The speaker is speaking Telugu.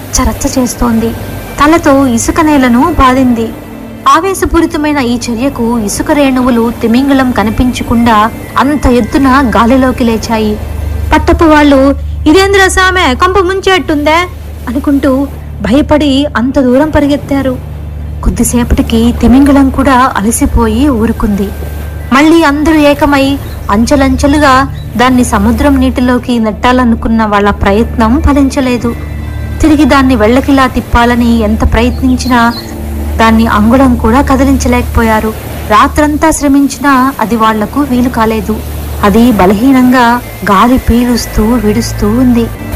రచ్చరచ్చ చేస్తోంది తలతో ఇసుక నేలను బాదింది ఆవేశపూరితమైన ఈ చర్యకు ఇసుక రేణువులు తిమింగలం కనిపించకుండా అంత ఎత్తున గాలిలోకి లేచాయి పట్టపు వాళ్ళు ఇదేంద్ర సామె కంప ముంచేట్టుందే అనుకుంటూ భయపడి అంత దూరం పరిగెత్తారు కొద్దిసేపటికి తిమింగలం కూడా అలసిపోయి ఊరుకుంది మళ్ళీ అందరూ ఏకమై అంచెలంచెలుగా దాన్ని సముద్రం నీటిలోకి నెట్టాలనుకున్న వాళ్ళ ప్రయత్నం ఫలించలేదు తిరిగి దాన్ని వెళ్ళకిలా తిప్పాలని ఎంత ప్రయత్నించినా దాన్ని అంగుళం కూడా కదిలించలేకపోయారు రాత్రంతా శ్రమించినా అది వాళ్లకు వీలు కాలేదు అది బలహీనంగా గాలి పీలుస్తూ విడుస్తూ ఉంది